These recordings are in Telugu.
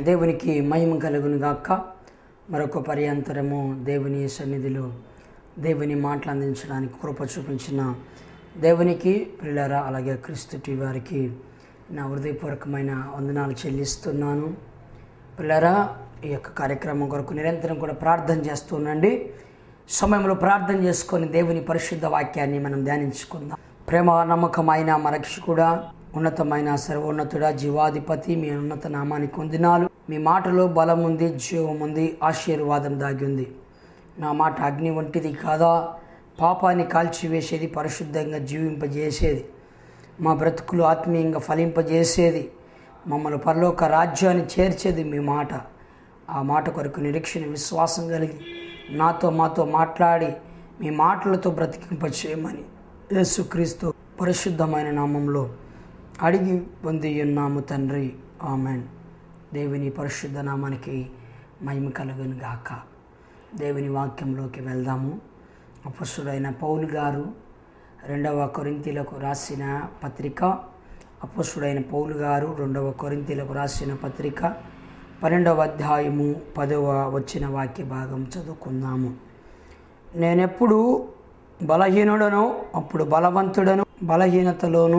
దేవునికి మహిమ కలుగును గాక మరొక పర్యంతరము దేవుని సన్నిధిలో దేవుని మాటలు అందించడానికి కృప చూపించిన దేవునికి పిల్లరా అలాగే క్రీస్తు వారికి నా హృదయపూర్వకమైన వందనాలు చెల్లిస్తున్నాను పిల్లరా ఈ యొక్క కార్యక్రమం కొరకు నిరంతరం కూడా ప్రార్థన చేస్తుండండి సమయంలో ప్రార్థన చేసుకొని దేవుని పరిశుద్ధ వాక్యాన్ని మనం ధ్యానించుకుందాం ప్రేమ నమ్మకమైన మరక్షకుడా ఉన్నతమైన సర్వోన్నతుడా జీవాధిపతి మీ ఉన్నత నామానికి వందినాలు మీ మాటలో బలం ఉంది జీవం ఉంది ఆశీర్వాదం దాగి ఉంది నా మాట అగ్ని వంటిది కాదా పాపాన్ని కాల్చివేసేది పరిశుద్ధంగా జీవింపజేసేది మా బ్రతుకులు ఆత్మీయంగా ఫలింపజేసేది మమ్మల్ని పరలోక రాజ్యాన్ని చేర్చేది మీ మాట ఆ మాట కొరకు నిరీక్షణ విశ్వాసం కలిగి నాతో మాతో మాట్లాడి మీ మాటలతో బ్రతికింపచేయమని యేసుక్రీస్తు పరిశుద్ధమైన నామంలో అడిగి పొంది ఉన్నాము తండ్రి ఆమెన్ దేవుని పరిశుద్ధ నామానికి మహిమ కలుగును గాక దేవుని వాక్యంలోకి వెళ్దాము అపస్సుడైన పౌలు గారు రెండవ కొరింతీలకు రాసిన పత్రిక అపస్సుడైన పౌలు గారు రెండవ కొరింతీలకు రాసిన పత్రిక పన్నెండవ అధ్యాయము పదవ వచ్చిన వాక్య భాగం చదువుకుందాము నేనెప్పుడు బలహీనుడను అప్పుడు బలవంతుడను బలహీనతలోను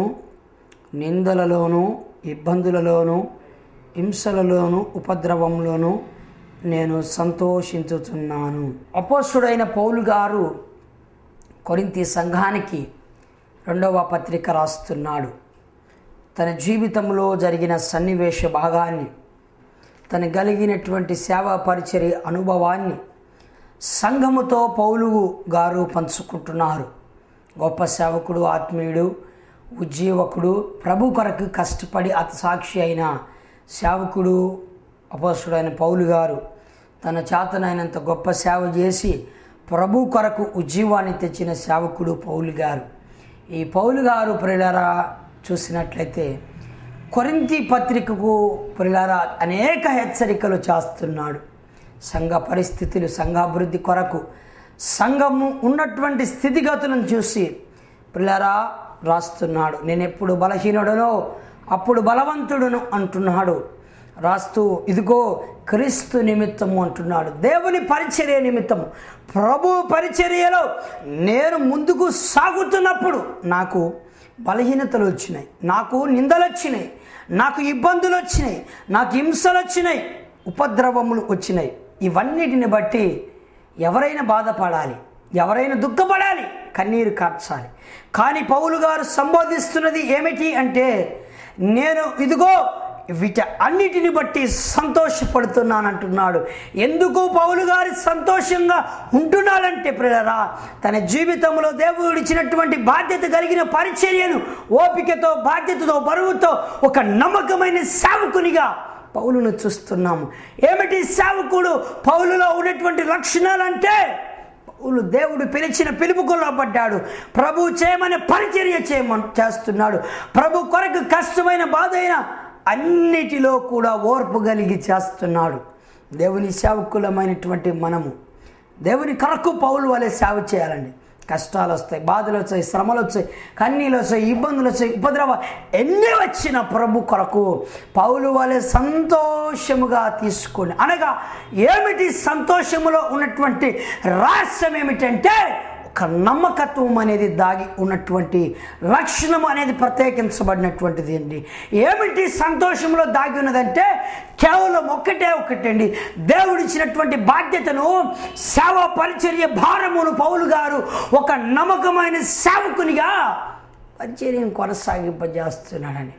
నిందలలోను ఇబ్బందులలోను హింసలలోను ఉపద్రవంలోను నేను సంతోషించుతున్నాను అపోసుడైన పౌలు గారు కొరింతి సంఘానికి రెండవ పత్రిక రాస్తున్నాడు తన జీవితంలో జరిగిన సన్నివేశ భాగాన్ని తన కలిగినటువంటి సేవా పరిచర్య అనుభవాన్ని సంఘముతో పౌలు గారు పంచుకుంటున్నారు గొప్ప సేవకుడు ఆత్మీయుడు ఉజ్జీవకుడు ప్రభు కొరకు కష్టపడి అతి సాక్షి అయిన సేవకుడు అపోసుడైన పౌలు గారు తన చేతనైనంత గొప్ప సేవ చేసి ప్రభు కొరకు ఉజ్జీవాన్ని తెచ్చిన సేవకుడు పౌలు గారు ఈ పౌలు గారు ప్రియులరా చూసినట్లయితే కొరింతి పత్రికకు ప్రియులరా అనేక హెచ్చరికలు చేస్తున్నాడు సంఘ పరిస్థితులు సంఘాభివృద్ధి కొరకు సంఘము ఉన్నటువంటి స్థితిగతులను చూసి పిల్లరా రాస్తున్నాడు నేను ఎప్పుడు బలహీనుడనో అప్పుడు బలవంతుడును అంటున్నాడు రాస్తూ ఇదిగో క్రీస్తు నిమిత్తము అంటున్నాడు దేవుని పరిచర్య నిమిత్తము ప్రభు పరిచర్యలో నేను ముందుకు సాగుతున్నప్పుడు నాకు బలహీనతలు వచ్చినాయి నాకు నిందలు వచ్చినాయి నాకు ఇబ్బందులు వచ్చినాయి నాకు హింసలు వచ్చినాయి ఉపద్రవములు వచ్చినాయి ఇవన్నిటిని బట్టి ఎవరైనా బాధపడాలి ఎవరైనా దుఃఖపడాలి కన్నీరు కార్చాలి కానీ పౌలు గారు సంబోధిస్తున్నది ఏమిటి అంటే నేను ఇదిగో వీట అన్నిటిని బట్టి సంతోషపడుతున్నానంటున్నాడు ఎందుకు పౌలు గారి సంతోషంగా ఉంటున్నాడంటే ప్రియరా తన జీవితంలో దేవుడు ఇచ్చినటువంటి బాధ్యత కలిగిన పరిచర్యను ఓపికతో బాధ్యతతో బరువుతో ఒక నమ్మకమైన సేవకునిగా పౌలును చూస్తున్నాము ఏమిటి సేవకుడు పౌలులో ఉన్నటువంటి లక్షణాలంటే పౌలు దేవుడు పిలిచిన పిలుపుకుల్లో పడ్డాడు ప్రభు చేయమని పరిచర్య చేయమని చేస్తున్నాడు ప్రభు కొరకు కష్టమైన బాధ అయిన అన్నిటిలో కూడా ఓర్పు కలిగి చేస్తున్నాడు దేవుని సేవకులమైనటువంటి మనము దేవుని కొరకు పౌలు వలె సేవ చేయాలండి కష్టాలు వస్తాయి బాధలు వచ్చాయి శ్రమలు వచ్చాయి కన్నీళ్ళు వచ్చాయి ఇబ్బందులు వచ్చాయి ఉపద్రవ ఎన్ని వచ్చిన ప్రభు కొరకు పౌలు వలె సంతోషముగా తీసుకోండి అనగా ఏమిటి సంతోషములో ఉన్నటువంటి రహస్యం ఏమిటంటే ఒక నమ్మకత్వం అనేది దాగి ఉన్నటువంటి లక్షణం అనేది ప్రత్యేకించబడినటువంటిది అండి ఏమిటి సంతోషంలో దాగి ఉన్నదంటే కేవలం ఒక్కటే ఒకటండి దేవుడిచ్చినటువంటి బాధ్యతను సేవ పరిచర్య భారమును పౌలు గారు ఒక నమ్మకమైన సేవకునిగా పరిచర్యను కొనసాగింపజేస్తున్నాడని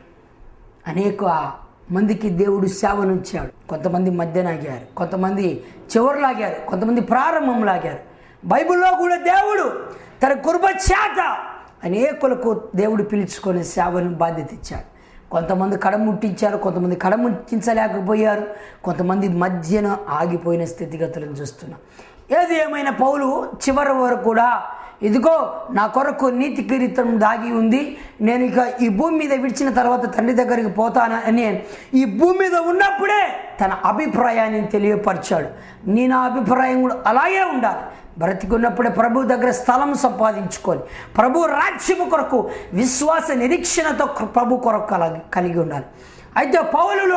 అనేక మందికి దేవుడు సేవనుంచాడు కొంతమంది మధ్యనాగారు కొంతమంది చివరిలాగారు కొంతమంది ప్రారంభం లాగారు బైబిల్లో కూడా దేవుడు తన కృప చేత అనేకులకు దేవుడు పిలుచుకొని సేవను బాధ్యత ఇచ్చాడు కొంతమంది కడముట్టించారు కొంతమంది కడముట్టించలేకపోయారు కొంతమంది మధ్యన ఆగిపోయిన స్థితిగతులను చూస్తున్నాం ఏది ఏమైనా పౌలు చివరి వరకు కూడా ఇదిగో నా కొరకు నీతి కిరీటం దాగి ఉంది నేను ఇక ఈ భూమి మీద విడిచిన తర్వాత తండ్రి దగ్గరికి పోతాను అని ఈ భూమి మీద ఉన్నప్పుడే తన అభిప్రాయాన్ని తెలియపరిచాడు నీ నా అభిప్రాయం కూడా అలాగే ఉండాలి బ్రతికున్నప్పుడే ప్రభు దగ్గర స్థలం సంపాదించుకొని ప్రభు రాజ్యము కొరకు విశ్వాస నిరీక్షణతో ప్రభు కొరకు కలగి కలిగి ఉండాలి అయితే పౌలులో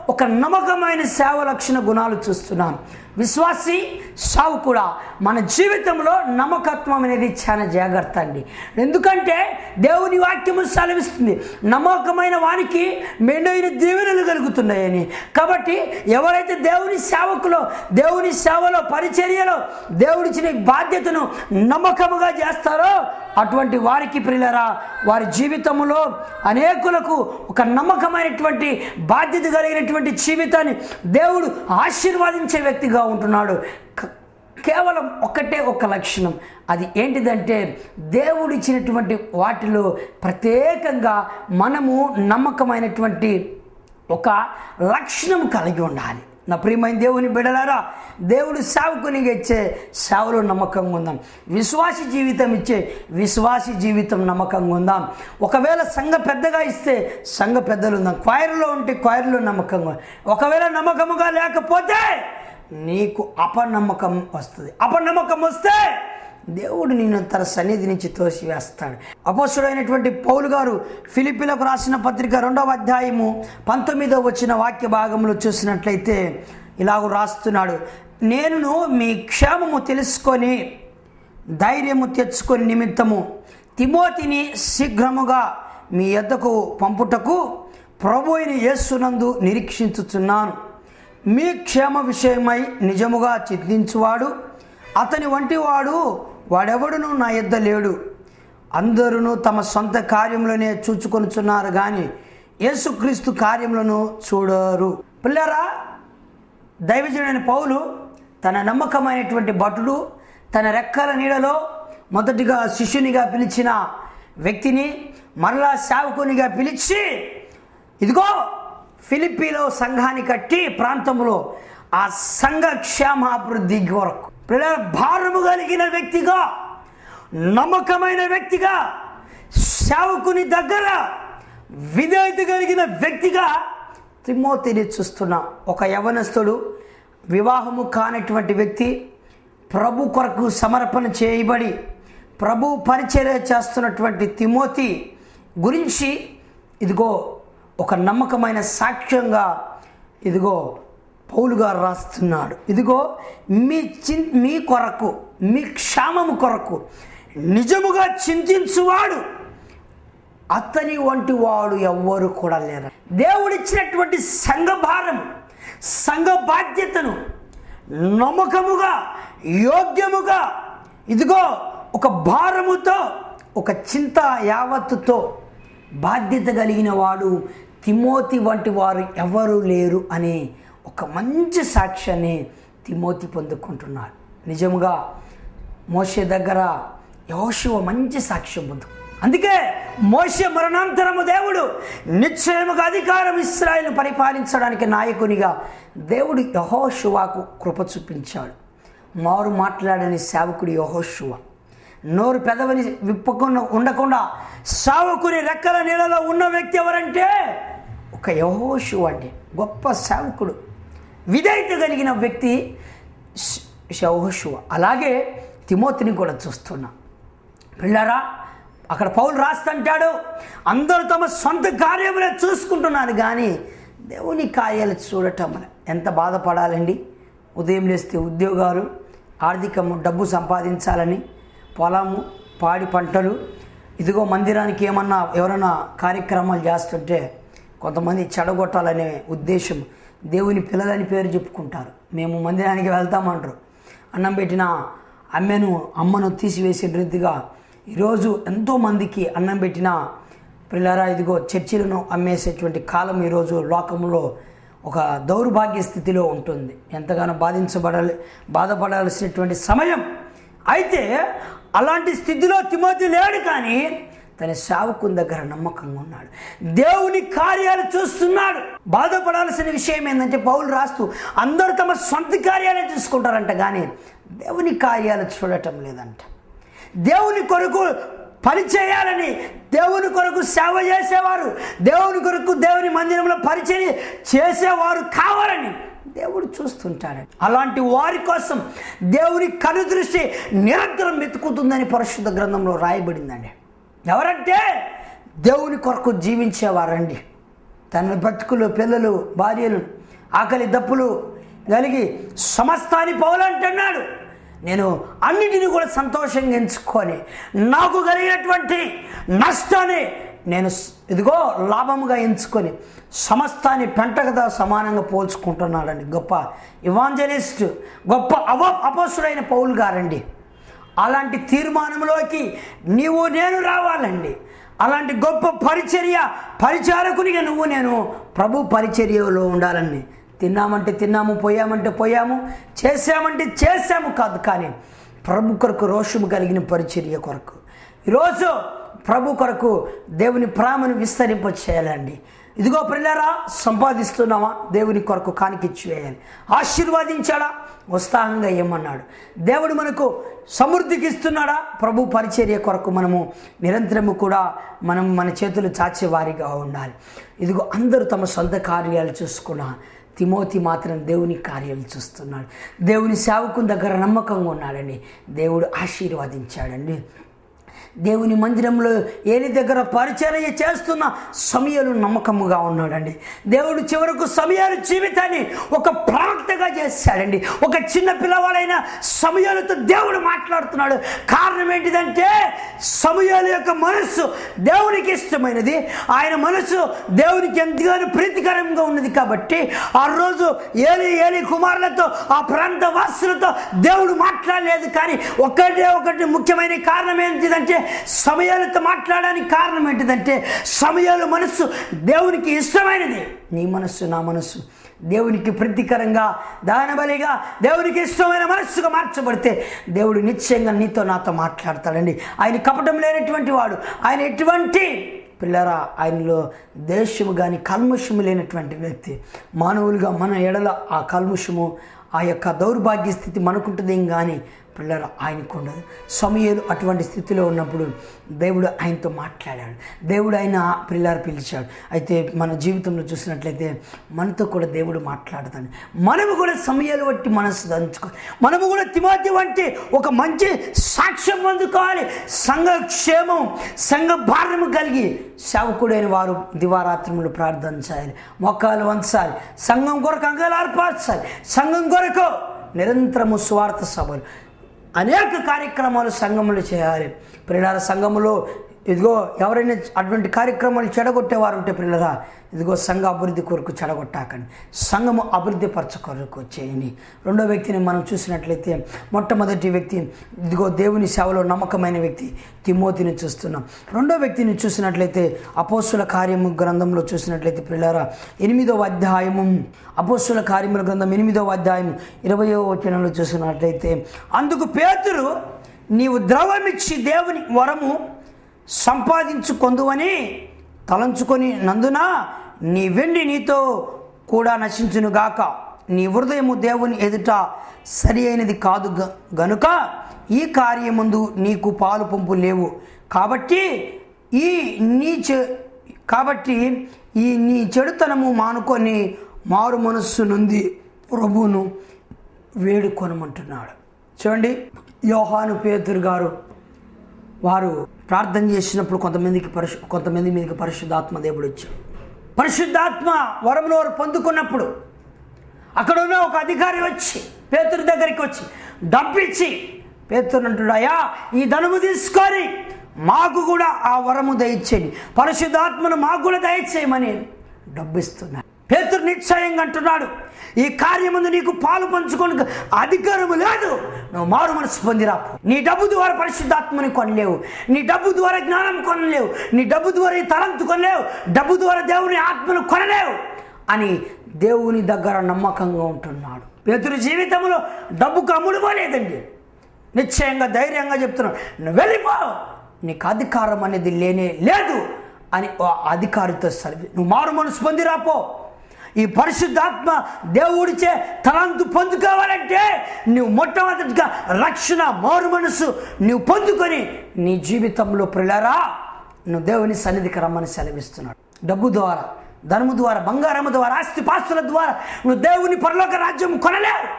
ఒక నమ్మకమైన సేవ లక్షణ గుణాలు చూస్తున్నాం విశ్వాసి సావు కూడా మన జీవితంలో నమ్మకత్వం అనేది చాలా జాగ్రత్త అండి ఎందుకంటే దేవుని వాక్యము సెలవిస్తుంది నమ్మకమైన వానికి మెండైన దీవెనలు కలుగుతున్నాయని కాబట్టి ఎవరైతే దేవుని సేవకులో దేవుని సేవలో పరిచర్యలో దేవుడిచ్చిన బాధ్యతను నమ్మకముగా చేస్తారో అటువంటి వారికి ప్రియులరా వారి జీవితంలో అనేకులకు ఒక నమ్మకమైనటువంటి బాధ్యత కలిగినటువంటి జీవితాన్ని దేవుడు ఆశీర్వదించే వ్యక్తిగా ఉంటున్నాడు క- కేవలం ఒకటే ఒక లక్షణం అది ఏంటిదంటే దేవుడిచ్చినటువంటి వాటిలో ప్రత్యేకంగా మనము నమ్మకమైనటువంటి ఒక లక్షణం కలిగి ఉండాలి నా ప్రియమైన దేవుని బిడలారా దేవుడు సావుకునిగా ఇచ్చే సావులో నమ్మకంగా ఉందాం విశ్వాసి జీవితం ఇచ్చే విశ్వాసి జీవితం నమ్మకంగా ఉందాం ఒకవేళ సంఘ పెద్దగా ఇస్తే సంఘ పెద్దలు ఉందాం క్వైర్లో ఉంటే క్వైర్లో నమ్మకంగా ఉందాం. ఒకవేళ నమ్మకముగా లేకపోతే నీకు అపనమ్మకం వస్తుంది అపనమ్మకం వస్తే దేవుడు నిన్ను తన సన్నిధి నుంచి తోసివేస్తాడు అపోసుడైనటువంటి పౌలు గారు ఫిలిపిలకు రాసిన పత్రిక రెండవ అధ్యాయము పంతొమ్మిదవ వచ్చిన వాక్య భాగంలో చూసినట్లయితే ఇలాగ రాస్తున్నాడు నేను మీ క్షేమము తెలుసుకొని ధైర్యము తెచ్చుకొని నిమిత్తము తిమోతిని శీఘ్రముగా మీ యొద్దకు పంపుటకు ప్రభు అయిన యేస్సునందు నిరీక్షించుచున్నాను మీ క్షేమ విషయమై నిజముగా చింతించువాడు అతని వంటి వాడు వాడెవడును నా యొద్ద లేడు అందరూ తమ సొంత కార్యములనే చూచుకొనుచున్నారు కానీ యేసుక్రీస్తు కార్యములను చూడరు పిల్లరా దైవజనుడైన పౌలు తన నమ్మకమైనటువంటి భటుడు తన రెక్కల నీడలో మొదటిగా శిష్యునిగా పిలిచిన వ్యక్తిని మరలా సేవకునిగా పిలిచి ఇదిగో ఫిలిప్పీలో సంఘాన్ని కట్టి ప్రాంతంలో ఆ సంఘ క్షేమాభివృద్ధి కొరకు పిల్లల భారము కలిగిన వ్యక్తిగా నమ్మకమైన వ్యక్తిగా సేవకుని దగ్గర విధేయత కలిగిన వ్యక్తిగా తిమోతిని చూస్తున్నాం ఒక యవనస్తుడు వివాహము కానటువంటి వ్యక్తి ప్రభు కొరకు సమర్పణ చేయబడి ప్రభు పరిచర్య చేస్తున్నటువంటి తిమోతి గురించి ఇదిగో ఒక నమ్మకమైన సాక్ష్యంగా ఇదిగో పౌలు గారు రాస్తున్నాడు ఇదిగో మీ చిన్ మీ కొరకు మీ క్షేమము కొరకు నిజముగా చింతించువాడు అతని వంటి వాడు ఎవ్వరు కూడా లేరు దేవుడిచ్చినటువంటి సంఘ భారం సంఘ బాధ్యతను నమ్మకముగా యోగ్యముగా ఇదిగో ఒక భారముతో ఒక చింత యావత్తుతో బాధ్యత కలిగిన వాడు తిమోతి వంటి వారు ఎవరు లేరు అనే ఒక మంచి సాక్ష్యాన్ని తిమోతి పొందుకుంటున్నాడు నిజముగా మోషే దగ్గర యోశువ మంచి సాక్ష్యం పొందు అందుకే మోషే మరణాంతరము దేవుడు నిశ్చయముగా అధికారం ఇస్రాయిల్ పరిపాలించడానికి నాయకునిగా దేవుడు యహోశువాకు కృప చూపించాడు మారు మాట్లాడని సేవకుడు యహోశువ నోరు పెదవని విప్పకుండా ఉండకుండా సావకుని రెక్కల నీళ్ళలో ఉన్న వ్యక్తి ఎవరంటే ఒక యహోశువ అండి గొప్ప సేవకుడు విధేయత కలిగిన వ్యక్తి యహోశువ అలాగే తిమోతిని కూడా చూస్తున్నాం పిల్లరా అక్కడ పౌలు రాస్తుంటాడు అందరూ తమ సొంత కార్యములే చూసుకుంటున్నారు కానీ దేవుని కార్యాలు చూడటం ఎంత బాధపడాలండి ఉదయం లేస్తే ఉద్యోగాలు ఆర్థికము డబ్బు సంపాదించాలని పొలము పాడి పంటలు ఇదిగో మందిరానికి ఏమన్నా ఎవరైనా కార్యక్రమాలు చేస్తుంటే కొంతమంది చెడగొట్టాలనే ఉద్దేశం దేవుని పిల్లలని పేరు చెప్పుకుంటారు మేము మందిరానికి వెళ్తామంటారు అన్నం పెట్టిన అమ్మెను అమ్మను తీసివేసిన రీతిగా ఈరోజు ఎంతోమందికి అన్నం పెట్టిన పిల్లరా ఇదిగో చర్చిలను అమ్మేసేటువంటి కాలం ఈరోజు లోకంలో ఒక దౌర్భాగ్య స్థితిలో ఉంటుంది ఎంతగానో బాధించబడాలి బాధపడాల్సినటువంటి సమయం అయితే అలాంటి స్థితిలో తిమోతి లేడు కానీ తన సేవకుని దగ్గర నమ్మకంగా ఉన్నాడు దేవుని కార్యాలు చూస్తున్నాడు బాధపడాల్సిన విషయం ఏంటంటే పౌలు రాస్తూ అందరూ తమ సొంత కార్యాలే చూసుకుంటారంట కానీ దేవుని కార్యాలు చూడటం లేదంట దేవుని కొరకు పని చేయాలని దేవుని కొరకు సేవ చేసేవారు దేవుని కొరకు దేవుని మందిరంలో పరిచయం చేసేవారు కావాలని దేవుడు చూస్తుంటాడు అలాంటి వారి కోసం దేవుని కనుదృష్టి నిరంతరం వెతుకుతుందని పరిశుద్ధ గ్రంథంలో రాయబడిందండి ఎవరంటే దేవుని కొరకు జీవించేవారండి తన బ్రతుకులు పిల్లలు భార్యలు ఆకలి దప్పులు కలిగి సమస్తాన్ని పౌలంటున్నాడు నేను అన్నిటిని కూడా సంతోషంగా ఎంచుకొని నాకు కలిగినటువంటి నష్టాన్ని నేను స్- ఇదిగో లాభముగా ఎంచుకొని సమస్తాన్ని పెంటకదా సమానంగా పోల్చుకుంటున్నాడండి గొప్ప ఇవాంజలిస్ట్ గొప్ప అవ అపోసుడైన పౌలు గారండి అలాంటి తీర్మానంలోకి నీవు నేను రావాలండి అలాంటి గొప్ప పరిచర్య పరిచారకునిగా నువ్వు నేను ప్రభు పరిచర్యలో ఉండాలని తిన్నామంటే తిన్నాము పోయామంటే పోయాము చేసామంటే చేసాము కాదు కానీ ప్రభు కొరకు రోషము కలిగిన పరిచర్య కొరకు ఈరోజు ప్రభు కొరకు దేవుని ప్రేమను విస్తరింప చేయాలండి ఇదిగో పిల్లరా సంపాదిస్తున్నావా దేవుని కొరకు కానికిచ్చి వేయాలి ఆశీర్వాదించాడా ఉత్సాహంగా ఏమన్నాడు దేవుడు మనకు సమృద్ధికి ఇస్తున్నాడా ప్రభు పరిచర్య కొరకు మనము నిరంతరము కూడా మనం మన చేతులు చాచేవారిగా ఉండాలి ఇదిగో అందరూ తమ సొంత కార్యాలు చూసుకున్నా తిమోతి మాత్రం దేవుని కార్యాలు చూస్తున్నాడు దేవుని సేవకుని దగ్గర నమ్మకంగా ఉన్నాడండి దేవుడు ఆశీర్వదించాడండి దేవుని మందిరంలో ఏలి దగ్గర పరిచర్య చేస్తున్న సమయాలు నమ్మకముగా ఉన్నాడండి దేవుడు చివరకు సమయాలు జీవితాన్ని ఒక ప్రవక్తగా చేశాడండి ఒక చిన్న పిల్లవాడైన సమయాలతో దేవుడు మాట్లాడుతున్నాడు కారణం ఏంటిదంటే సమయాల యొక్క మనస్సు దేవునికి ఇష్టమైనది ఆయన మనసు దేవునికి ఎంతగానో ప్రీతికరంగా ఉన్నది కాబట్టి ఆ రోజు ఏలి ఏలి కుమారులతో ఆ ప్రాంత వాసులతో దేవుడు మాట్లాడలేదు కానీ ఒకటే ఒకటి ముఖ్యమైన కారణం ఏంటిదంటే సమయాలతో మాట్లాడడానికి కారణం ఏంటిదంటే సమయాలు మనస్సు దేవునికి ఇష్టమైనది నీ మనస్సు నా మనస్సు దేవునికి ప్రీతికరంగా దానబలిగా దేవునికి ఇష్టమైన మనస్సుగా మార్చబడితే దేవుడు నిశ్చయంగా నీతో నాతో మాట్లాడతాడండి ఆయన కపటం లేనటువంటి వాడు ఆయన ఎటువంటి పిల్లరా ఆయనలో దేశము కానీ కల్ముషము లేనటువంటి వ్యక్తి మానవులుగా మన ఎడల ఆ కల్ముషము ఆ యొక్క దౌర్భాగ్య స్థితి మనకుంటుందేం కానీ పిల్లలు ఆయనకు ఉండదు సమయాలు అటువంటి స్థితిలో ఉన్నప్పుడు దేవుడు ఆయనతో మాట్లాడాడు దేవుడు ఆయన పిల్లలు పిలిచాడు అయితే మన జీవితంలో చూసినట్లయితే మనతో కూడా దేవుడు మాట్లాడతాడు మనము కూడా సమయాలు బట్టి మనసు దంచుకోవాలి మనము కూడా తిమాతి వంటి ఒక మంచి సాక్ష్యం పొందుకోవాలి సంఘ క్షేమం సంఘ భారము కలిగి సేవకుడైన వారు దివారాత్రములు ప్రార్థన చేయాలి మొక్కలు వంచాలి సంఘం కొరకు అంగాలు ఆర్పార్చాలి సంఘం కొరకు నిరంతరము స్వార్థ సభలు అనేక కార్యక్రమాలు సంఘములు చేయాలి పిల్లల సంఘములో ఇదిగో ఎవరైనా అటువంటి కార్యక్రమాలు చెడగొట్టేవారు ఉంటే పిల్లరా ఇదిగో సంఘ అభివృద్ధి కొరకు చెడగొట్టాకండి సంఘము అభివృద్ధి పరచ కొరకు చేయండి రెండో వ్యక్తిని మనం చూసినట్లయితే మొట్టమొదటి వ్యక్తి ఇదిగో దేవుని సేవలో నమ్మకమైన వ్యక్తి తిమోతిని చూస్తున్నాం రెండో వ్యక్తిని చూసినట్లయితే అపోస్తుల కార్యము గ్రంథంలో చూసినట్లయితే పిల్లరా ఎనిమిదవ అధ్యాయము అపోస్తుల కార్యముల గ్రంథం ఎనిమిదవ అధ్యాయం ఇరవయో వచనంలో చూసినట్లయితే అందుకు పేతురు నీవు ద్రవమిచ్చి దేవుని వరము సంపాదించుకొందువని తలంచుకొని నందున నీ వెండి నీతో కూడా నశించునుగాక నీ హృదయము దేవుని ఎదుట సరి అయినది కాదు గ- గనుక ఈ కార్యముందు నీకు పాలు పంపు లేవు కాబట్టి ఈ నీ చె కాబట్టి ఈ నీ చెడుతనము మానుకొని మారు మనస్సు నుండి ప్రభువును వేడుకొనమంటున్నాడు చూడండి యోహాను పేతురు గారు వారు ప్రార్థన చేసినప్పుడు కొంతమందికి పరిశు కొంతమంది మీదకి పరిశుద్ధాత్మ దేవుడు వచ్చాడు పరిశుద్ధాత్మ వరమును వారు పొందుకున్నప్పుడు అక్కడ ఉన్న ఒక అధికారి వచ్చి పేతురు దగ్గరికి వచ్చి డబ్బిచ్చి పేతురు అంటున్నాడు అయ్యా ఈ ధనము తీసుకొని మాకు కూడా ఆ వరము దయచేయండి పరిశుద్ధాత్మను మాకు కూడా దయచేయమని డబ్బిస్తున్నాడు పేతురు నిశ్చయంగా అంటున్నాడు ఈ కార్యముందు నీకు పాలు పంచుకొని అధికారము లేదు నువ్వు మారు మనసు పొందిరాపు నీ డబ్బు ద్వారా పరిశుద్ధాత్మని కొనలేవు నీ డబ్బు ద్వారా జ్ఞానం కొనలేవు నీ డబ్బు ద్వారా ఈ తలంతు కొనలేవు డబ్బు ద్వారా దేవుని ఆత్మను కొనలేవు అని దేవుని దగ్గర నమ్మకంగా ఉంటున్నాడు పేతురు జీవితంలో డబ్బుకు అమ్ముడుపోలేదండి నిశ్చయంగా ధైర్యంగా చెప్తున్నాడు నువ్వు వెళ్ళిపో నీకు అధికారం అనేది లేనే లేదు అని ఆ అధికారితో సర్వి నువ్వు మారు మనసు పొందిరాపో ఈ పరిశుద్ధాత్మ దేవుడిచే తలంతు పొందుకోవాలంటే నువ్వు మొట్టమొదటిగా రక్షణ మారు మనసు నువ్వు పొందుకొని నీ జీవితంలో ప్రిలరా నువ్వు దేవుని సన్నిధికి రమ్మని సెలవిస్తున్నాడు డబ్బు ద్వారా ధనము ద్వారా బంగారము ద్వారా ఆస్తి పాస్తుల ద్వారా నువ్వు దేవుని పరలోక రాజ్యం కొనలేవు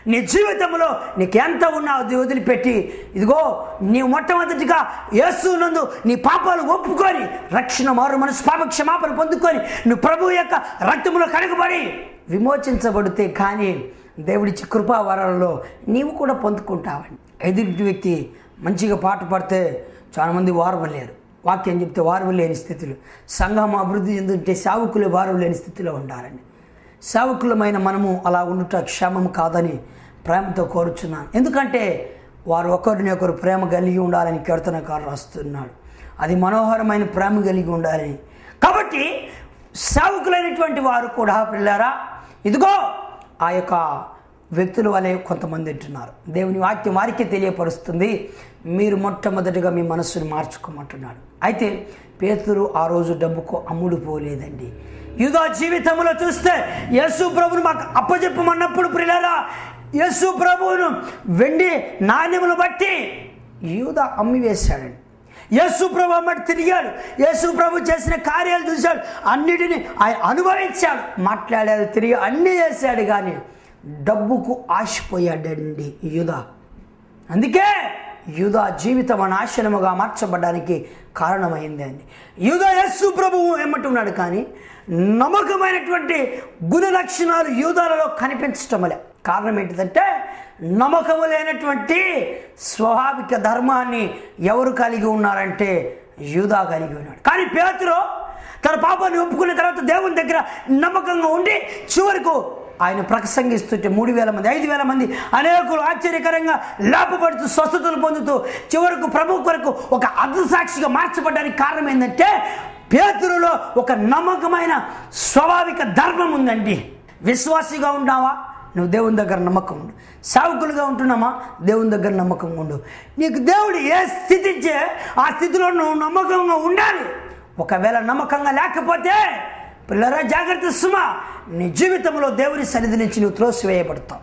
నీ జీవితంలో నీకు ఎంత ఉన్నా అది వదిలిపెట్టి ఇదిగో నీవు మొట్టమొదటిగా యేసునందు నీ పాపాలు ఒప్పుకొని రక్షణ మారు మనసు పాప క్షమాపణ పొందుకొని నువ్వు ప్రభు యొక్క రక్తంలో కడగబడి విమోచించబడితే కానీ దేవుడిచ్చి కృపావరాలలో నీవు కూడా పొందుకుంటావని ఎదుటి వ్యక్తి మంచిగా పాట పాడితే చాలామంది వారవలేరు వాక్యం చెప్తే వారు లేని స్థితిలో సంఘం అభివృద్ధి చెందుంటే సావుకులు వారు లేని స్థితిలో ఉండాలని సేవకులమైన మనము అలా ఉండుట క్షేమం కాదని ప్రేమతో కోరుచున్నాను ఎందుకంటే వారు ఒకరిని ఒకరు ప్రేమ కలిగి ఉండాలని కీర్తనకారు రాస్తున్నాడు అది మనోహరమైన ప్రేమ కలిగి ఉండాలని కాబట్టి సేవకులైనటువంటి వారు కూడా పిల్లారా ఇదిగో ఆ యొక్క వ్యక్తుల వలె కొంతమంది అంటున్నారు దేవుని వాక్యం వారికే తెలియపరుస్తుంది మీరు మొట్టమొదటిగా మీ మనస్సును మార్చుకోమంటున్నాడు అయితే పేతురు ఆ రోజు డబ్బుకు అమ్ముడు పోలేదండి యూదా జీవితంలో చూస్తే యేసు ప్రభును మాకు అప్పచెప్పమన్నప్పుడు ప్రియులారా యేసు ప్రభువును వెండి నాణ్యములు బట్టి యూదా అమ్మి వేశాడండి యేసు ప్రభు అమ్మటి తిరిగాడు యేసు ప్రభు చేసిన కార్యాలు చూశాడు అన్నిటిని ఆయన అనుభవించాడు మాట్లాడాడు తిరిగి అన్నీ చేశాడు కానీ డబ్బుకు ఆశపోయాడండి యూదా అందుకే యూదా జీవితం నాశనముగా మార్చబడడానికి కారణమైంది అండి యూదా యస్సు ప్రభువు ఏమంటున్నాడు కానీ నమ్మకమైనటువంటి గుణ లక్షణాలు యూదాలలో కనిపించటం వలె కారణం ఏంటిదంటే నమ్మకము లేనటువంటి స్వాభావిక ధర్మాన్ని ఎవరు కలిగి ఉన్నారంటే యూదా కలిగి ఉన్నాడు కానీ పేతురు తన పాపాన్ని ఒప్పుకున్న తర్వాత దేవుని దగ్గర నమ్మకంగా ఉండి చివరకు ఆయన ప్రసంగిస్తుంటే మూడు వేల మంది ఐదు వేల మంది అనేకులు ఆశ్చర్యకరంగా లాభపడుతూ స్వస్థతలు పొందుతూ చివరకు ప్రభు కొరకు ఒక అర్ధసాక్షిగా మార్చబడడానికి కారణం ఏంటంటే పేతురులో ఒక నమ్మకమైన స్వాభావిక ధర్మం ఉందండి విశ్వాసిగా ఉన్నావా నువ్వు దేవుని దగ్గర నమ్మకం ఉండు సావుకులుగా ఉంటున్నామా దేవుని దగ్గర నమ్మకం ఉండు నీకు దేవుడు ఏ స్థితి ఇచ్చే ఆ స్థితిలో నువ్వు నమ్మకంగా ఉండాలి ఒకవేళ నమ్మకంగా లేకపోతే పిల్లరా జాగ్రత్త సుమా నీ జీవితంలో దేవుని సన్నిధి నుంచి నువ్వు త్రోసివేయబడతావు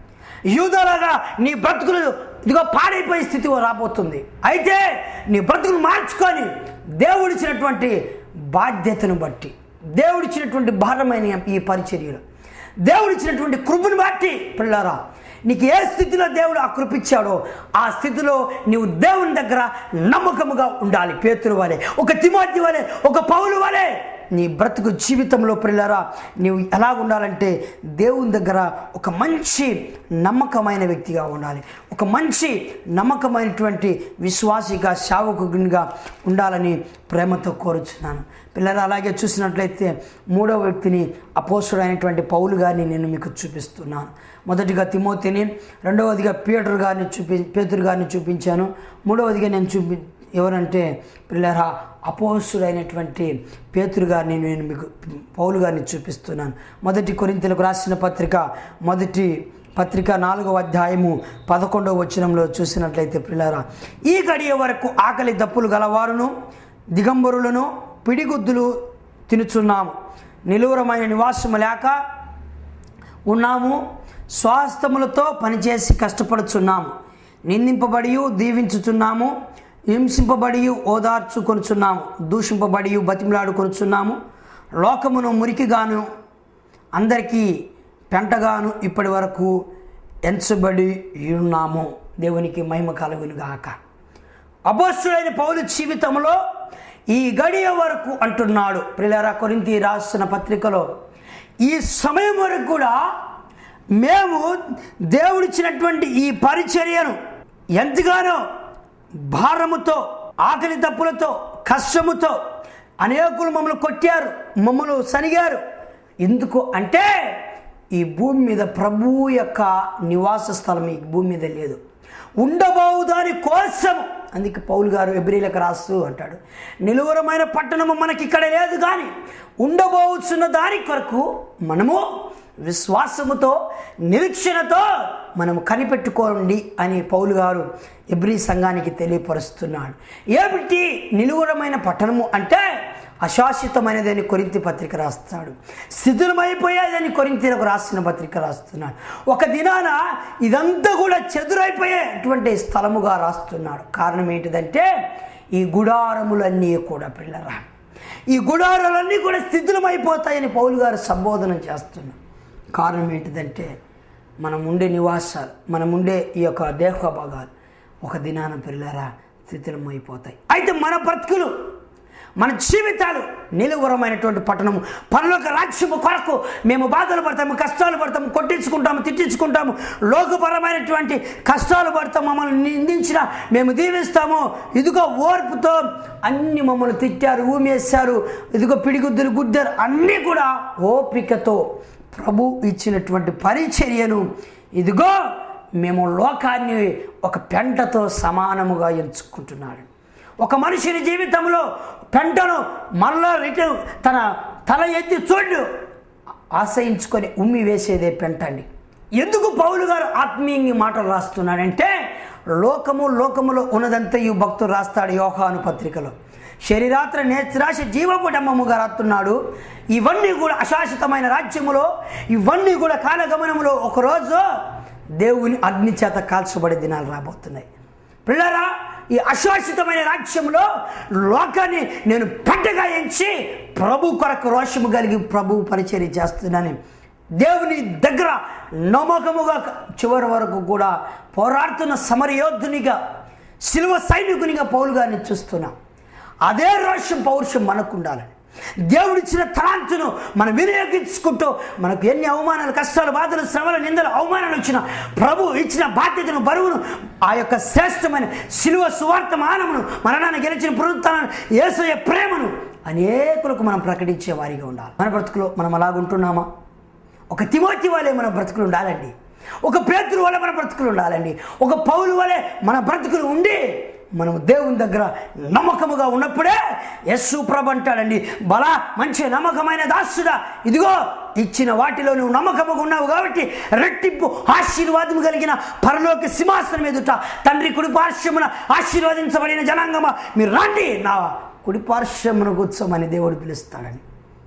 యూదలాగా నీ బ్రతుకులు ఇదిగో పాడైపోయే స్థితి రాబోతుంది అయితే నీ బ్రతుకులు మార్చుకొని దేవుడిచ్చినటువంటి బాధ్యతను బట్టి దేవుడిచ్చినటువంటి భారమైన ఈ పరిచర్యలు దేవుడిచ్చినటువంటి కృపను బట్టి పిల్లరా నీకు ఏ స్థితిలో దేవుడు ఆ కృప ఇచ్చాడో ఆ స్థితిలో నీవు దేవుని దగ్గర నమ్మకముగా ఉండాలి పేతురు వలె ఒక తిమోతి వలె ఒక పౌలు వలె నీ బ్రతుకు జీవితంలో పిల్లరా నీవు ఎలా ఉండాలంటే దేవుని దగ్గర ఒక మంచి నమ్మకమైన వ్యక్తిగా ఉండాలి ఒక మంచి నమ్మకమైనటువంటి విశ్వాసిగా సేవకునిగా ఉండాలని ప్రేమతో కోరుచున్నాను పిల్లలు అలాగే చూసినట్లయితే మూడవ వ్యక్తిని అపోసుడైనటువంటి పౌలు గారిని నేను మీకు చూపిస్తున్నాను మొదటిగా తిమోతిని రెండవదిగా పీటర్ గారిని చూపి పేతురు గారిని చూపించాను మూడవదిగా నేను చూపి ఎవరంటే పిల్లరా అపోసుడైనటువంటి పేతురు గారిని నేను మీకు పౌలు గారిని చూపిస్తున్నాను మొదటి కొరింతలకు రాసిన పత్రిక మొదటి పత్రిక నాలుగవ అధ్యాయము పదకొండవ వచనంలో చూసినట్లయితే పిల్లరా ఈ గడియ వరకు ఆకలి దప్పులు గలవారును దిగంబరులను పిడిగుద్దులు తినుచున్నాము నిలువరమైన నివాసము లేక ఉన్నాము స్వాస్థములతో పనిచేసి కష్టపడుచున్నాము నిందింపబడి దీవించుచున్నాము హింసింపబడి ఓదార్చుకొనుచున్నాము దూషింపబడి బతిమలాడుకొనుచున్నాము లోకమును మురికిగాను అందరికీ పెంటగాను ఇప్పటి వరకు ఎంచబడి ఉన్నాము దేవునికి మహిమ కలుగునుగాక అపోస్తుడైన పౌలు జీవితంలో ఈ గడియ వరకు అంటున్నాడు ప్రిలరా కొరింతి రాసిన పత్రికలో ఈ సమయం వరకు కూడా మేము దేవుడిచ్చినటువంటి ఈ పరిచర్యను ఎంతగానో భారముతో ఆకలి తప్పులతో కష్టముతో అనేకులు మమ్మల్ని కొట్టారు మమ్మల్ని సనిగారు ఎందుకు అంటే ఈ భూమి మీద ప్రభువు యొక్క నివాస స్థలం ఈ భూమి మీద లేదు ఉండబోవు దాని కోసం అందుకే పౌలు గారు ఎబ్రిలకు రాస్తూ అంటాడు నిలువరమైన పట్టణము మనకి ఇక్కడ లేదు కానీ ఉండబోచున్న దాని కొరకు మనము విశ్వాసముతో నిరీక్షణతో మనం కనిపెట్టుకోండి అని పౌలు గారు ఎబ్రి సంఘానికి తెలియపరుస్తున్నాడు ఏమిటి నిలువరమైన పట్టణము అంటే అశాశ్వతమైనదని కొరింతి పత్రిక రాస్తాడు శిథిలమైపోయేదని కొరింతలకు రాసిన పత్రిక రాస్తున్నాడు ఒక దినాన ఇదంతా కూడా చెదురైపోయేటువంటి స్థలముగా రాస్తున్నాడు కారణం ఏంటిదంటే ఈ గుడారములన్నీ కూడా పిల్లరా ఈ గుడారాలన్నీ కూడా స్థితిలమైపోతాయని పౌలు గారు సంబోధన చేస్తున్నారు కారణం ఏంటిదంటే మనం ఉండే నివాసాలు మనం ఉండే ఈ యొక్క దేహ భాగాలు ఒక దినాన పిల్లరా శిథిలమైపోతాయి అయితే మన బ్రతుకులు మన జీవితాలు నిలువరమైనటువంటి పట్టణము పనులకు రాజ్యము కొరకు మేము బాధలు పడతాము కష్టాలు పడతాము కొట్టించుకుంటాము తిట్టించుకుంటాము లోకపరమైనటువంటి కష్టాలు పడతాము మమ్మల్ని నిందించిన మేము దీవిస్తాము ఇదిగో ఓర్పుతో అన్ని మమ్మల్ని తిట్టారు ఊమేశారు ఇదిగో పిడిగుద్దులు గుద్దారు అన్నీ కూడా ఓపికతో ప్రభు ఇచ్చినటువంటి పరిచర్యను ఇదిగో మేము లోకాన్ని ఒక పెంటతో సమానముగా ఎంచుకుంటున్నాడు ఒక మనిషిని జీవితంలో పెంటను మళ్ళా రిటర్న్ తన తల ఎత్తి చూడు ఆశయించుకొని ఉమ్మి వేసేదే పెంట అండి ఎందుకు పౌలు గారు ఆత్మీయంగా మాటలు రాస్తున్నాడంటే లోకము లోకములో ఉన్నదంతా ఈ భక్తుడు రాస్తాడు యోహాను పత్రికలో శరీరాత్ర నేత్రాశ జీవపుటమ్మముగా రాస్తున్నాడు ఇవన్నీ కూడా అశాశ్వతమైన రాజ్యములో ఇవన్నీ కూడా కాలగమనములో ఒకరోజు దేవుని అగ్ని చేత కాల్చబడే దినాలు రాబోతున్నాయి పిల్లరా ఈ అశాశ్వతమైన రాజ్యంలో లోకాన్ని నేను పెద్దగా ఎంచి ప్రభు కొరకు రోషము కలిగి ప్రభు పరిచర్య చేస్తున్నాను దేవుని దగ్గర నమ్మకముగా చివరి వరకు కూడా పోరాడుతున్న సమరయోధునిగా శిలువ సైనికునిగా పౌలు గారిని చూస్తున్నాం అదే రోషం పౌరుషం మనకు ఉండాలని దేవుడిచ్చిన తలాంతును మనం వినియోగించుకుంటూ మనకు ఎన్ని అవమానాలు కష్టాలు బాధలు శ్రమలు నిందలు అవమానాలు వచ్చిన ప్రభు ఇచ్చిన బాధ్యతను బరువును ఆ యొక్క శ్రేష్టమైన శిలువ సువార్త మానమును మరణాన్ని గెలిచిన పునరుత్థానాన్ని యేసయ్య ప్రేమను అనేకులకు మనం ప్రకటించే వారిగా ఉండాలి మన బ్రతుకులో మనం అలాగుంటున్నామా ఒక తిమోతి వలె మన బ్రతుకులు ఉండాలండి ఒక పేతురు వలె మన బ్రతుకులు ఉండాలండి ఒక పౌలు వలె మన బ్రతుకులు ఉండి మనం దేవుని దగ్గర నమ్మకముగా ఉన్నప్పుడే యస్సు ప్రభ అంటాడండి బలా మంచి నమ్మకమైన దాసుడా ఇదిగో ఇచ్చిన వాటిలో నువ్వు నమ్మకముగా ఉన్నావు కాబట్టి రెట్టింపు ఆశీర్వాదం కలిగిన పరలోక సింహాసనం ఎదుట తండ్రి కుడి పార్శ్వమున ఆశీర్వదించబడిన జనాంగమా మీరు రండి నా కుడి పార్శ్వమున కూర్చోమని దేవుడు పిలుస్తాడని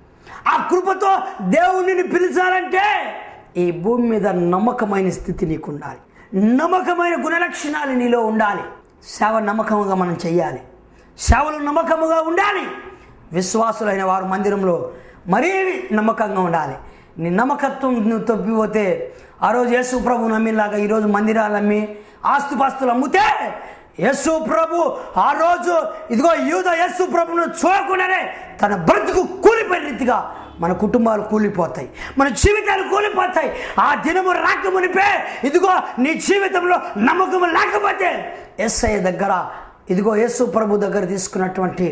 ఆ కృపతో దేవుడిని పిలిచాలంటే ఈ భూమి మీద నమ్మకమైన స్థితి నీకు ఉండాలి నమ్మకమైన గుణలక్షణాలు నీలో ఉండాలి సేవ నమ్మకముగా మనం చెయ్యాలి సేవలు నమ్మకముగా ఉండాలి విశ్వాసులైన వారు మందిరంలో మరీ నమ్మకంగా ఉండాలి నీ నమ్మకత్వం నువ్వు తప్పిపోతే ఆ రోజు యేసు ప్రభు నమ్మిలాగా ఈరోజు మందిరాలు అమ్మి ఆస్తుపాస్తులు అమ్మితే యేసు ప్రభు ఆ రోజు ఇదిగో యూద యేసు ప్రభును చూడకుండానే తన బ్రతుకు కూలిపోయిన రీతిగా మన కుటుంబాలు కూలిపోతాయి మన జీవితాలు కూలిపోతాయి ఆ దినము రాకమునిపే ఇదిగో నీ జీవితంలో నమ్మకం లేకపోతే ఎస్ఐ దగ్గర ఇదిగో యేసు ప్రభు దగ్గర తీసుకున్నటువంటి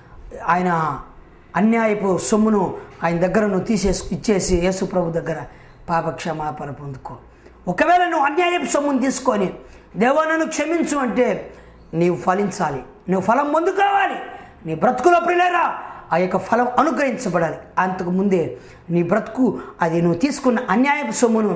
ఆయన అన్యాయపు సొమ్మును ఆయన దగ్గర నువ్వు తీసేసి ఇచ్చేసి యేసు ప్రభు దగ్గర పాపక్షమాపణ పొందుకో ఒకవేళ నువ్వు అన్యాయపు సొమ్మును తీసుకొని దేవా నన్ను క్షమించు అంటే నీవు ఫలించాలి నువ్వు ఫలం పొందుకోవాలి నీ బ్రతుకులో ప్రిలేరా ఆ యొక్క ఫలం అనుగ్రహించబడాలి అంతకు ముందే నీ బ్రతుకు అది నువ్వు తీసుకున్న అన్యాయపు సొమ్మును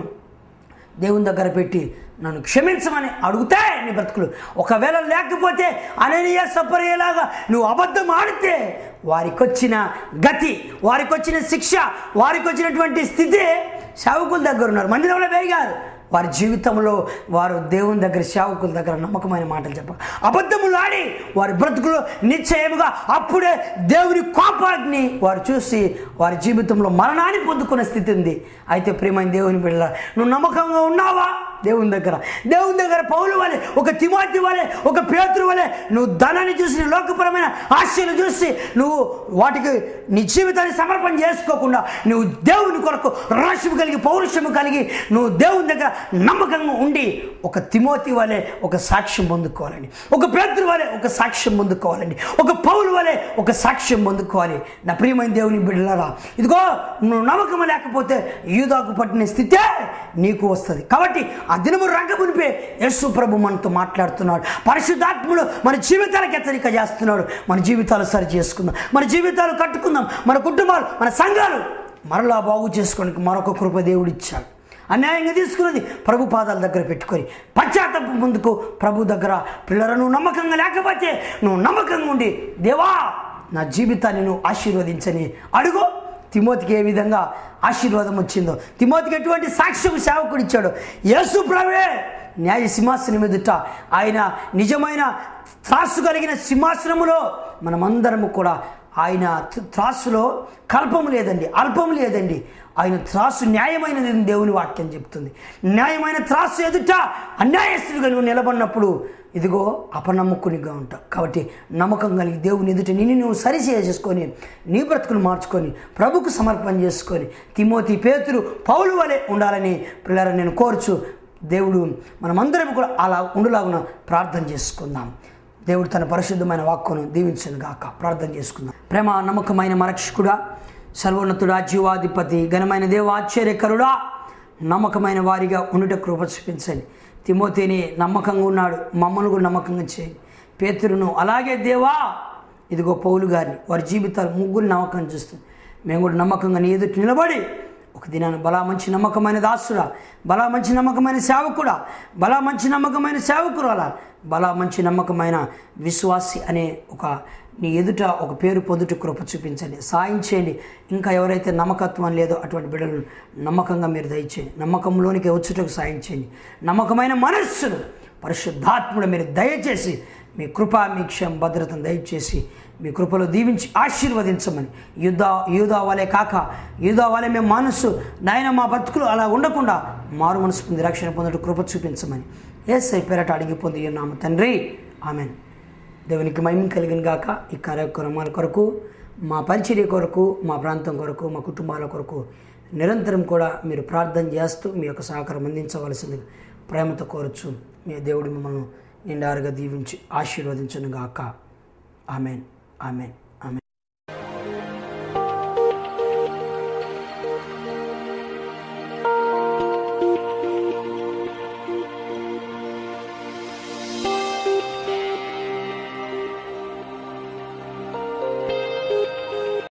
దేవుని దగ్గర పెట్టి నన్ను క్షమించమని అడిగితే నీ బ్రతుకులు ఒకవేళ లేకపోతే అననీయ సపర్యలాగా నువ్వు అబద్ధం ఆడితే వారికి వచ్చిన గతి వారికి వచ్చిన శిక్ష వారికి వచ్చినటువంటి స్థితి సేవకుల దగ్గర ఉన్నారు మందిరంలో వేగారు వారి జీవితంలో వారు దేవుని దగ్గర సేవకుల దగ్గర నమ్మకమైన మాటలు చెప్ప అబద్ధములు ఆడి వారి బ్రతుకులు నిశ్చయముగా అప్పుడే దేవుని కోపాగ్ని వారు చూసి వారి జీవితంలో మరణాన్ని పొందుకునే స్థితి ఉంది అయితే ప్రియమైన దేవుని బిడ్డ నువ్వు నమ్మకంగా ఉన్నావా దేవుని దగ్గర దేవుని దగ్గర పౌలు వలె ఒక తిమాతి వలె ఒక పేతురు వలె నువ్వు ధనాన్ని చూసి నీ లోకపరమైన ఆశలు చూసి నువ్వు వాటికి నీ జీవితాన్ని సమర్పణ చేసుకోకుండా నువ్వు దేవుని కొరకు రాష్ట్రము కలిగి పౌరుషము కలిగి నువ్వు దేవుని దగ్గర నమ్మకంగా ఉండి ఒక తిమోతి వలె ఒక సాక్ష్యం పొందుకోవాలండి ఒక పేతురు వలె ఒక సాక్ష్యం పొందుకోవాలండి ఒక పౌలు వలె ఒక సాక్ష్యం పొందుకోవాలి నా ప్రియమైన దేవుని బిడ్డలారా ఇదిగో నువ్వు నమ్మకం లేకపోతే యూదాకు పట్టిన స్థితే నీకు వస్తుంది కాబట్టి ఆ దినము రంగమునిపే యేసు ప్రభు మనతో మాట్లాడుతున్నాడు పరిశుద్ధాత్ముడు మన జీవితాలకు హెచ్చరిక చేస్తున్నాడు మన జీవితాలు సరి చేసుకుందాం మన జీవితాలు కట్టుకుందాం మన కుటుంబాలు మన సంఘాలు మరలా బాగు చేసుకోవడానికి మరొక కృప దేవుడు ఇచ్చాడు అన్యాయంగా తీసుకున్నది ప్రభు పాదాల దగ్గర పెట్టుకొని పశ్చాత్తాపం ముందుకు ప్రభు దగ్గర పిల్లలు నువ్వు నమ్మకంగా లేకపోతే నువ్వు నమ్మకంగా ఉండి దేవా నా జీవితాన్ని నువ్వు ఆశీర్వదించని అడుగు తిమోతికి ఏ విధంగా ఆశీర్వాదం వచ్చిందో తిమోతికి ఎటువంటి సాక్ష్యం సేవకుడు ఇచ్చాడు యేసు ప్రభే న్యాయ సింహాసనం ఎదుట ఆయన నిజమైన త్రాసు కలిగిన సింహాసనములో మనమందరము కూడా ఆయన త్ర- త్రాసులో కల్పం లేదండి అల్పం లేదండి ఆయన త్రాసు న్యాయమైనది అని దేవుని వాక్యం చెప్తుంది న్యాయమైన త్రాసు ఎదుట అన్యాయస్తుడిగా నువ్వు నిలబడినప్పుడు ఇదిగో అపనమ్మకునిగా ఉంటావు కాబట్టి నమ్మకం కలిగి దేవుని ఎదుట నిన్ను నువ్వు సరి చేసుకొని నీ బ్రతుకును మార్చుకొని ప్రభుకు సమర్పణ చేసుకొని తిమోతి పేతురు పౌలు వలె ఉండాలని పిల్లలు నేను కోరుచు దేవుడు మనమందరం కూడా అలా ఉండులాగున ప్రార్థన చేసుకుందాం దేవుడు తన పరిశుద్ధమైన వాక్కును దీవించను గాక ప్రార్థన చేసుకుందాం ప్రేమ నమ్మకమైన మరక్షకుడా సర్వోన్నతుడా జీవాధిపతి ఘనమైన దేవ ఆశ్చర్యకరుడా నమ్మకమైన వారిగా ఉండుట కృప చూపించండి తిమోతిని నమ్మకంగా ఉన్నాడు మమ్మల్ని కూడా నమ్మకంగా చేయండి పేతురును అలాగే దేవా ఇదిగో పౌలు గారిని వారి జీవితాలు ముగ్గురు నమ్మకం చూస్తుంది మేము కూడా నమ్మకంగా నీ ఎదుటి నిలబడి ఒక దినాన్ని బలా మంచి నమ్మకమైన దాసుడా బలా మంచి నమ్మకమైన సేవకుడా బలా మంచి నమ్మకమైన సేవకురాలా బలా మంచి నమ్మకమైన విశ్వాసి అనే ఒక నీ ఎదుట ఒక పేరు పొందుట కృప చూపించండి సాయం చేయండి ఇంకా ఎవరైతే నమ్మకత్వం లేదో అటువంటి బిడ్డలను నమ్మకంగా మీరు దయచేయండి నమ్మకంలోనికి వచ్చుటకు సాయం చేయండి నమ్మకమైన మనస్సును పరిశుద్ధాత్ముడు మీరు దయచేసి మీ కృప మీ క్షేమ భద్రతను దయచేసి మీ కృపలో దీవించి ఆశీర్వదించమని యుద్ధ యూదా వలె కాక యూదా వలె మేము మనస్సు నాయన మా బతుకులు అలా ఉండకుండా మారు మనసు పొంది రక్షణ పొందడం కృప చూపించమని ఏసై పేరట అడిగి పొంది ఉన్నాము తండ్రి ఆమెన్ దేవునికి మహిమ కలిగిన గాక ఈ కార్యక్రమాల కొరకు మా పరిచర్య కొరకు మా ప్రాంతం కొరకు మా కుటుంబాల కొరకు నిరంతరం కూడా మీరు ప్రార్థన చేస్తూ మీ యొక్క సహకారం అందించవలసింది ప్రేమతో కోరచ్చు మీ దేవుడు మిమ్మల్ని నిండారుగా దీవించి ఆశీర్వదించను గాక ఆమెన్ ఆమెన్